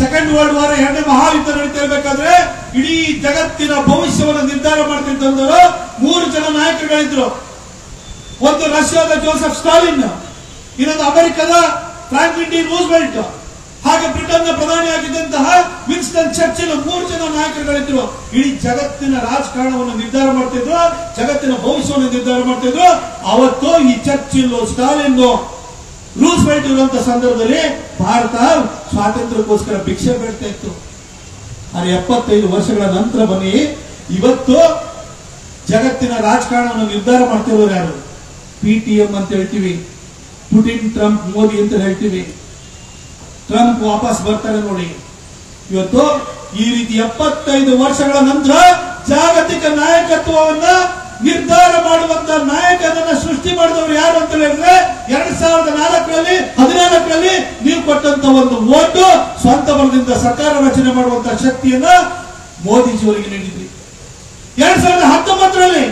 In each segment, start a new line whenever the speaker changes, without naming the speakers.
second world war ಎರಡನೇ ಮಹಾಯುದ್ಧ ನಡೀತಾ ಇರಬೇಕಾದ್ರೆ ಇಡೀ ಜಗತ್ತಿನ ಭವಿಷ್ಯವನ್ನು ನಿರ್ಧಾರ ಮಾಡ್ತಿದ್ದವರು ಮೂರು ಜನ ನಾಯಕರುಗಳಿದ್ರು ಒಂದು ರಷ್ಯಾದ ಜೋಸೆಫ್ ಸ್ಟಾಲಿನ್ ಇನ್ನೊಂದು ಅಮೆರಿಕದ ಫ್ರಾಂಕ್ಲಿನ್ ಡಿ ರೂಸ್ವೆಲ್ಟ್ ಹಾಗೆ ಬ್ರಿಟನ್ನ ಪ್ರಧಾನಿಯಾಗಿದ್ದಂತಹ ವಿನ್ಸ್ಟನ್ ಚರ್ಚಿಲ್ ಮೂರು ಜನ ನಾಯಕರುಗಳಿದ್ರು ಇಡೀ ಜಗತ್ತಿನ ರಾಜಕಾರಣವನ್ನು ನಿರ್ಧಾರ ಮಾಡ್ತಿದ್ರು ಜಗತ್ತಿನ ಭವಿಷ್ಯವನ್ನು ನಿರ್ಧಾರ ಮಾಡ್ತಿದ್ರು ಅವತ್ತು ಈ ಚರ್ಚಿಲ್ ಸ್ಟಾಲಿನ್ ರೂಸ್ವೆಲ್ಟ್ ಇರುವಂತ ಸಂದರ್ಭದಲ್ಲಿ ಭಾರತ ಸ್ವಾತಂತ್ರ್ಯಕ್ಕೋಸ್ಕರ ಭಿಕ್ಷೆ ಬೇಡ್ತಾ ಇತ್ತು ಆದ್ರೆ ಎಪ್ಪತ್ತೈದು ವರ್ಷಗಳ ನಂತರ ಬನ್ನಿ ಇವತ್ತು ಜಗತ್ತಿನ ರಾಜಕಾರಣವನ್ನು ನಿರ್ಧಾರ ಮಾಡ್ತಿರೋರು ಯಾರು ಪಿ ಟಿ ಎಂ ಅಂತ ಹೇಳ್ತೀವಿ ಪುಟಿನ್ ಟ್ರಂಪ್ ಮೋದಿ ಅಂತ ಹೇಳ್ತೀವಿ ಟ್ರಂಪ್ ವಾಪಸ್ ಬರ್ತಾರೆ ನೋಡಿ ಇವತ್ತು ಈ ರೀತಿ ಎಪ್ಪತ್ತೈದು ವರ್ಷಗಳ ನಂತರ ಜಾಗತಿಕ ನಾಯಕತ್ವವನ್ನ ನಿರ್ಧಾರ ಮಾಡುವಂತ ನಾಯಕನನ್ನ ಸೃಷ್ಟಿ ಮಾಡಿದವರು ಯಾರು ಅಂತ ಹೇಳಿದ್ರೆ ಎರಡ್ ಸಾವಿರದ ನಾಲ್ಕರಲ್ಲಿ ಹದಿನಾಲ್ಕರಲ್ಲಿ ನೀವು ಕೊಟ್ಟಂತ ಒಂದು ಓಟು ಸ್ವಂತ ಬಲದಿಂದ ಸರ್ಕಾರ ರಚನೆ ಮಾಡುವಂತ ಶಕ್ತಿಯನ್ನ ಮೋದಿಜಿಯವರಿಗೆ ನೀಡಿದ್ರಿ ಎರಡ್ ಸಾವಿರದ ಹತ್ತೊಂಬತ್ತರಲ್ಲಿ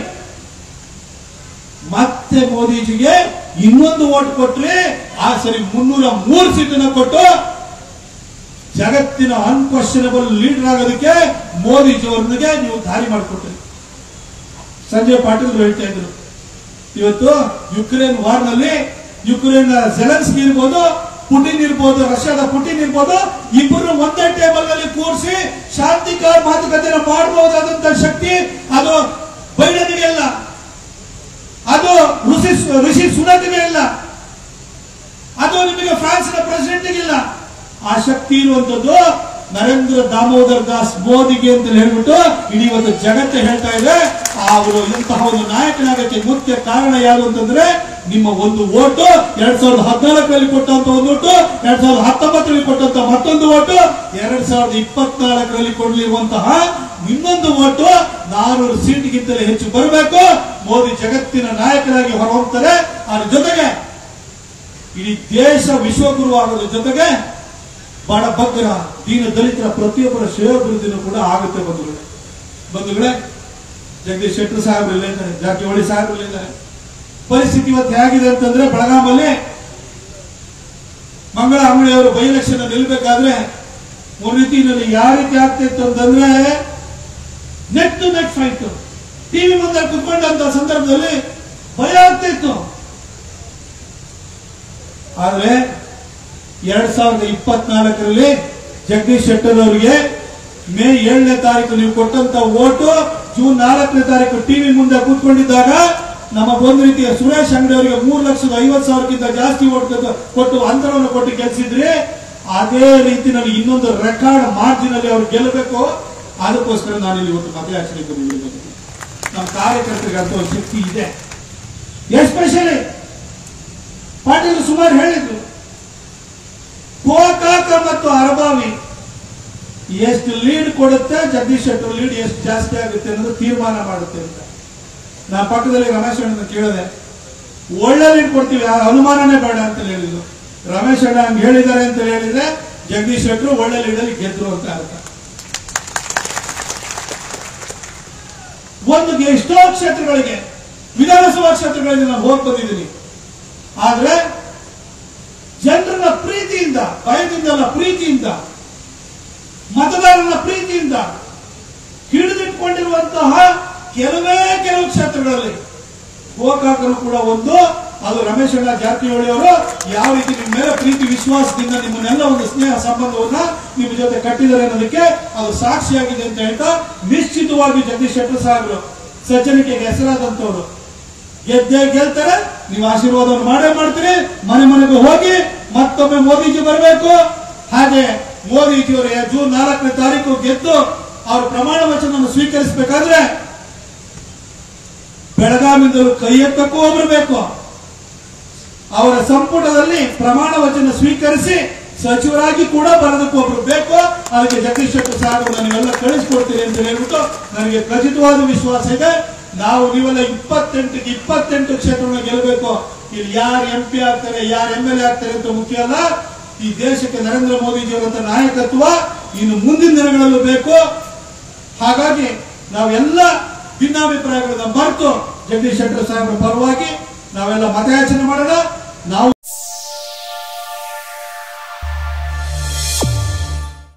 ಮತ್ತೆ ಮೋದಿಜಿಗೆ ಇನ್ನೊಂದು ಓಟ್ ಕೊಟ್ರಿ ಆ ಸರಿ ಮುನ್ನೂರ ಮೂರು ಸೀಟನ್ನ ಕೊಟ್ಟು ಜಗತ್ತಿನ ಅನ್ಕ್ವಶನಬಲ್ ಲೀಡರ್ ಆಗೋದಕ್ಕೆ ಮೋದಿಜಿಯವರಿಗೆ ನೀವು ದಾರಿ ಮಾಡಿಕೊಟ್ರಿ ಸಂಜಯ್ ಪಾಟೀಲ್ ಹೇಳ್ತಾ ಇದ್ರು ಇವತ್ತು ಯುಕ್ರೇನ್ ವಾರ್ ನಲ್ಲಿ ಯುಕ್ರೇನ್ ಜೆಲೆನ್ಸ್ಕಿ ಇರ್ಬೋದು ಪುಟಿನ್ ಇರ್ಬೋದು ರಷ್ಯಾದ ಪುಟಿನ್ ಇರ್ಬೋದು ಇಬ್ಬರು ಒಂದೇ ಟೇಬಲ್ ನಲ್ಲಿ ಕೂರಿಸಿ ಶಾಂತಿಕ ಮಾತುಕತೆಯನ್ನು ಮಾಡಬಹುದಾದಂತ ಶಕ್ತಿ ಅದು ಬೈಡನ್ಗೆ ಇಲ್ಲ ಅದು ಋಷಿ ಋಷಿ ಸುನಕ್ಗೆ ಇಲ್ಲ ಅದು ನಿಮಗೆ ಫ್ರಾನ್ಸ್ನ ಪ್ರೆಸಿಡೆಂಟ್ ಇಲ್ಲ ಆ ಶಕ್ತಿ ಇರುವಂತದ್ದು ನರೇಂದ್ರ ದಾಮೋದರ್ ದಾಸ್ ಮೋದಿಗೆ ಅಂತ ಹೇಳ್ಬಿಟ್ಟು ಇಡೀ ಒಂದು ಜಗತ್ತೇ ಹೇಳ್ತಾ ಇದೆ ಅವರು ಇಂತಹ ಒಂದು ನಾಯಕನಾಗಕ್ಕೆ ಮುಖ್ಯ ಕಾರಣ ಯಾರು ಅಂತಂದ್ರೆ ನಿಮ್ಮ ಒಂದು ಓಟು ಎರಡ್ ಸಾವಿರದ ಹದಿನಾಲ್ಕರಲ್ಲಿ ಕೊಟ್ಟಂತ ಒಂದು ಓಟು ಎರಡ್ ಸಾವಿರದ ಹತ್ತೊಂಬತ್ತರಲ್ಲಿ ಕೊಟ್ಟಂತ ಮತ್ತೊಂದು ಓಟು ಎರಡ್ ಸಾವಿರದ ಇಪ್ಪತ್ನಾಲ್ಕರಲ್ಲಿ ಕೊಡಲಿರುವಂತಹ ಇನ್ನೊಂದು ಓಟು ನಾನೂರು ಸೀಟ್ಗಿಂತಲೇ ಹೆಚ್ಚು ಬರಬೇಕು ಮೋದಿ ಜಗತ್ತಿನ ನಾಯಕರಾಗಿ ಹೊರಹೋಗ್ತಾರೆ ಅದ್ರ ಜೊತೆಗೆ ಇಡೀ ದೇಶ ವಿಶ್ವಗುರು ಆಗೋದ್ರ ಜೊತೆಗೆ ಬಡ ಬಗ್ಗರ ದೀನ ದಲಿತರ ಪ್ರತಿಯೊಬ್ಬರ ಶ್ರೇಯೋಭಿವೃದ್ಧಿನೂ ಕೂಡ ಆಗುತ್ತೆ ಬಂಧುಗಳೇ ಬಂಧುಗಳೇ ಜಗದೀಶ್ ಶೆಟ್ಟರ್ ಸಾಹೇಬ್ರು ಇದ್ದಾರೆ ಜಾರಕಿಹೊಳಿ ಸಾಹೇಬ್ರು ಇದ್ದಾರೆ ಪರಿಸ್ಥಿತಿ ಇವತ್ತು ಹೇಗಿದೆ ಅಂತಂದ್ರೆ ಬೆಳಗಾಮಲ್ಲಿ ಮಂಗಳ ಅಂಗಡಿಯವರು ಬೈ ಎಲೆಕ್ಷನ್ ನಿಲ್ಬೇಕಾದ್ರೆ ಒಂದು ರೀತಿಯಲ್ಲಿ ಯಾವ ರೀತಿ ಆಗ್ತಿತ್ತು ಅಂತಂದ್ರೆ net to net fight TV ಮುಂದೆ ಕುತ್ಕೊಂಡಂತ ಸಂದರ್ಭದಲ್ಲಿ ಭಯ ಆಗ್ತಿತ್ತು ಆದ್ರೆ ಎರಡ್ ಸಾವಿರದ ಇಪ್ಪತ್ನಾಲ್ಕರಲ್ಲಿ ಜಗದೀಶ್ ಶೆಟ್ಟರ್ ಅವರಿಗೆ ಮೇ ಏಳನೇ ತಾರೀಕು ನೀವು ಕೊಟ್ಟಂತ ಓಟು ಜೂನ್ ನಾಲ್ಕನೇ ತಾರೀಕು ಟಿವಿ ಮುಂದೆ ಕೂತ್ಕೊಂಡಿದ್ದಾಗ ನಮ್ಮ ಒಂದು ರೀತಿಯ ಸುರೇಶ್ ಅಂಗಡಿ ಅವರಿಗೆ ಮೂರು ಲಕ್ಷದ ಐವತ್ತು ಸಾವಿರಕ್ಕಿಂತ ಜಾಸ್ತಿ ಓಟ್ ಕೊಟ್ಟು ಅಂತರವನ್ನು ಕೊಟ್ಟು ಗೆಲ್ಸಿದ್ರಿ ಅದೇ ರೀತಿಯಲ್ಲಿ ಇನ್ನೊಂದು ರೆಕಾರ್ಡ್ ಮಾರ್ಜಿನ್ ಅಲ್ಲಿ ಅವ್ರು ಗೆಲ್ಲಬೇಕು ಅದಕ್ಕೋಸ್ಕರ ನಾನು ಇಲ್ಲಿ ಇವತ್ತು ಮತಯಾಚನೆ ಬಂದಿದ್ದೀನಿ ನಮ್ಮ ಕಾರ್ಯಕರ್ತರಿಗೆ ಅಂತ ಒಂದು ಶಕ್ತಿ ಇದೆ ಎಸ್ಪೆಷಲಿ ಪಾಟೀಲ್ ಸುಮಾರು ಹೇಳಿದ್ರು ಗೋಕಾಕ ಮತ್ತು ಅರಬಾವಿ ಎಷ್ಟು ಲೀಡ್ ಕೊಡುತ್ತೆ ಜಗದೀಶ್ ಶೆಟ್ಟರ್ ಲೀಡ್ ಎಷ್ಟು ಜಾಸ್ತಿ ಆಗುತ್ತೆ ಅನ್ನೋದು ತೀರ್ಮಾನ ಮಾಡುತ್ತೆ ಅಂತ ನಾ ಪಕ್ಕದಲ್ಲಿ ರಮೇಶ್ ಅಣ್ಣನ ಕೇಳಿದೆ ಒಳ್ಳೆ ಲೀಡ್ ಕೊಡ್ತೀವಿ ಆ ಅನುಮಾನನೇ ಬೇಡ ಅಂತ ಹೇಳಿದ್ರು ರಮೇಶ್ ಅಣ್ಣ ಹಂಗೆ ಹೇಳಿದ್ದಾರೆ ಅಂತ ಹೇಳಿದ್ರೆ ಜಗದೀಶ್ ಶೆಟ್ಟರು ಒಳ್ಳೆ ಲೀಡಲ್ಲಿ ಗೆದ್ರು ಅಂತ ಅರ್ಥ ಒಂದು ಎಷ್ಟೋ ಕ್ಷೇತ್ರಗಳಿಗೆ ವಿಧಾನಸಭಾ ಕ್ಷೇತ್ರಗಳಿಗೆ ನಾನು ಹೋಗಿ ಬಂದಿದ್ದೀನಿ ಆದ್ರೆ ಜನರನ್ನ ಪ್ರೀತಿಯಿಂದ ಭಯದಿಂದಲ್ಲ ಪ್ರೀತಿಯಿಂದ ಮತದಾರನ ಪ್ರೀತಿಯಿಂದ ಹಿಡಿದಿಟ್ಕೊಂಡಿರುವಂತಹ ಕೆಲವೇ ಕೆಲವು ಕ್ಷೇತ್ರಗಳಲ್ಲಿ ಗೋಕಾಕರು ಕೂಡ ಒಂದು ಅದು ರಮೇಶ್ ಅಣ್ಣ ಜಾರಕಿಹೊಳಿ ಅವರು ಯಾವ ರೀತಿ ನಿಮ್ಮ ಮೇಲೆ ಪ್ರೀತಿ ವಿಶ್ವಾಸದಿಂದ ನಿಮ್ಮನ್ನೆಲ್ಲ ಒಂದು ಸ್ನೇಹ ಸಂಬಂಧವನ್ನ ನಿಮ್ಮ ಜೊತೆ ಕಟ್ಟಿದ್ದಾರೆ ಅನ್ನೋದಕ್ಕೆ ಅದು ಸಾಕ್ಷಿಯಾಗಿದೆ ಅಂತ ಹೇಳ್ತಾ ನಿಶ್ಚಿತವಾಗಿ ಜಗದೀಶ್ ಶೆಟ್ಟರ್ ಸಾಹೇಬರು ಸಜ್ಜನಿಕೆಗೆ ಹೆಸರಾದಂತವರು ಗೆದ್ದೇ ಗೆಲ್ತಾರೆ ನೀವು ಆಶೀರ್ವಾದವನ್ನು ಮಾಡೇ ಮಾಡ್ತೀರಿ ಮನೆ ಮನೆಗೆ ಹೋಗಿ ಮತ್ತೊಮ್ಮೆ ಮೋದಿಜಿ ಬರಬೇಕು ಹಾಗೆ ಮೋದಿಜಿಯವರು ಜೂನ್ ನಾಲ್ಕನೇ ತಾರೀಕು ಗೆದ್ದು ಅವರು ಪ್ರಮಾಣ ವಚನವನ್ನು ಸ್ವೀಕರಿಸಬೇಕಾದ್ರೆ ಬೆಳಗಾವಿಂದಲೂ ಕೈ ಎತ್ತಕ್ಕೂ ಒಬ್ರು ಬೇಕು ಅವರ ಸಂಪುಟದಲ್ಲಿ ಪ್ರಮಾಣ ವಚನ ಸ್ವೀಕರಿಸಿ ಸಚಿವರಾಗಿ ಕೂಡ ಬರೋದಕ್ಕೂ ಒಬ್ರು ಬೇಕು ಅದಕ್ಕೆ ಜಗದೀಶ್ ಶೆಟ್ಟರ್ ಸಾಹೇಬ್ ನೀವೆಲ್ಲ ಕಳಿಸ್ಕೊಡ್ತೀರಿ ಅಂತ ಹೇಳ್ಬಿಟ್ಟು ನನಗೆ ಖಚಿತವಾದ ವಿಶ್ವಾಸ ಇದೆ ನಾವು ನೀವೆಲ್ಲ ಇಪ್ಪತ್ತೆಂಟಕ್ಕೆ ಇಪ್ಪತ್ತೆಂಟು ಕ್ಷೇತ್ರಗಳನ್ನ ಗೆಲ್ಲಬೇಕು ಇಲ್ಲಿ ಯಾರು ಎಂ ಪಿ ಆಗ್ತಾರೆ ಯಾರು ಎಂ ಎಲ್ ಎ ಆಗ್ತಾರೆ ಅಂತ ಮುಖ್ಯ ಅಲ್ಲ ಈ ದೇಶಕ್ಕೆ ನರೇಂದ್ರ ಮೋದಿಜಿಯವರಂತ ನಾಯಕತ್ವ ಇನ್ನು ಮುಂದಿನ ದಿನಗಳಲ್ಲೂ ಬೇಕು ಹಾಗಾಗಿ ನಾವೆಲ್ಲ ಭಿನ್ನಾಭಿಪ್ರಾಯಗಳನ್ನ ಮರೆತು ಜಗದೀಶ್ ಶೆಟ್ಟರ್ ಸಾಹೇಬರ ಪರವಾಗಿ ನಾವೆಲ್ಲ ಮತಯಾಚನೆ ಮಾಡೋಣ ನಾವು